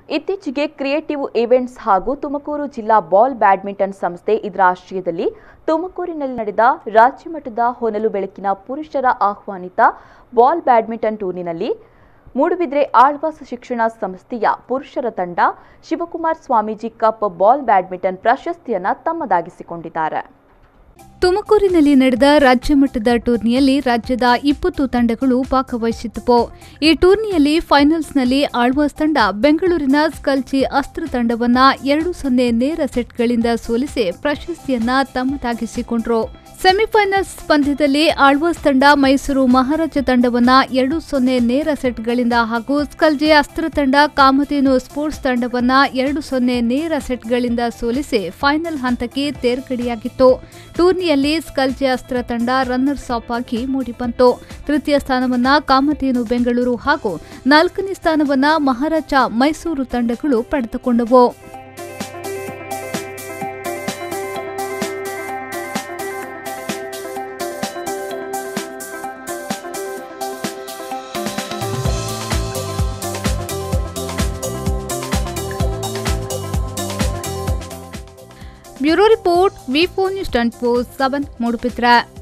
ಇತ್ತೀಚೆಗೆ creative events ಹಾಗೂ ತುಮಕೂರು ಜಿಲ್ಲಾ ಬಾಲ್ ಬ್ಯಾಡ್ಮಿಂಟನ್ ಸಂಸ್ಥೆ ಇದರ ಆಶ್ರಯದಲ್ಲಿ ತುಮಕೂರಿನಲ್ಲಿ ನಡೆದ ರಾಜ್ಯಮಟ್ಟದ ಹೊನಲು ಬೆಳಕಿನ ಪುರುಷರ ಆಹ್ವಾನಿತ ಬಾಲ್ ಬ್ಯಾಡ್ಮಿಂಟನ್ ಟೂರ್ನಿನಲ್ಲಿ ಮೂಡುಬಿದ್ರೆ ಆಳ್ವಾಸ್ ಶಿಕ್ಷಣ ಸಂಸ್ಥೆಯ ಪುರುಷರ ತಂಡ Shivakumar Swamiji cup ball badminton ಪ್ರಶಸ್ತಿಯನ್ನ ತಮ್ಮದಾಗಿಸಿಕೊಂಡಿದ್ದಾರೆ ತುಮಕೂರಿನಲ್ಲಿ ನಡೆದ ರಾಜ್ಯಮಟ್ಟದ ಟೂರ್ನಿಯಲ್ಲಿ ರಾಜ್ಯದ ಇಪ್ಪತ್ತು ತಂಡಗಳು ಭಾಗವಹಿಸಿದ್ದವು ಈ ಟೂರ್ನಿಯಲ್ಲಿ ಫೈನಲ್ಸ್ನಲ್ಲಿ ಆಳ್ವಾಸ್ ತಂಡ ಬೆಂಗಳೂರಿನ ಸ್ಕಲ್ಚಿ ಅಸ್ತ್ರ ತಂಡವನ್ನ ಎರಡು ಸೊನ್ನೆ ನೇರ ಸೆಟ್ಗಳಿಂದ ಸೋಲಿಸಿ ಪ್ರಶಸ್ತಿಯನ್ನ ತಮ್ಮದಾಗಿಸಿಕೊಂಡ್ರು ಸೆಮಿಫೈನಲ್ಸ್ ಪಂದ್ಯದಲ್ಲಿ ಆಳ್ವಾಸ್ ತಂಡ ಮೈಸೂರು ಮಹಾರಾಜ ತಂಡವನ್ನ ಎರಡು ಸೊನ್ನೆ ನೇರ ಸೆಟ್ಗಳಿಂದ ಹಾಗೂ ಸ್ಕಲ್ಜೆ ಅಸ್ತ್ರ ತಂಡ ಕಾಮಧೇನು ಸ್ಪೋರ್ಟ್ಸ್ ತಂಡವನ್ನ ಎರಡು ಸೊನ್ನೆ ನೇರ ಸೆಟ್ಗಳಿಂದ ಸೋಲಿಸಿ ಫೈನಲ್ ಹಂತಕ್ಕೆ ತೇರ್ಗಡೆಯಾಗಿತ್ತು ಟೂರ್ನಿಯಲ್ಲಿ ಸ್ಕಲ್ಜೆ ಅಸ್ತ್ರ ತಂಡ ರನ್ನರ್ಸ್ ಅಪ್ ಆಗಿ ಮೂಡಿಬಂತು ತೃತೀಯ ಸ್ಥಾನವನ್ನ ಕಾಮಧೇನು ಬೆಂಗಳೂರು ಹಾಗೂ ನಾಲ್ಕನೇ ಸ್ಥಾನವನ್ನ ಮಹಾರಾಜ ಮೈಸೂರು ತಂಡಗಳು ಪಡೆದುಕೊಂಡವು bureau report V four news twenty four seven Moodbidri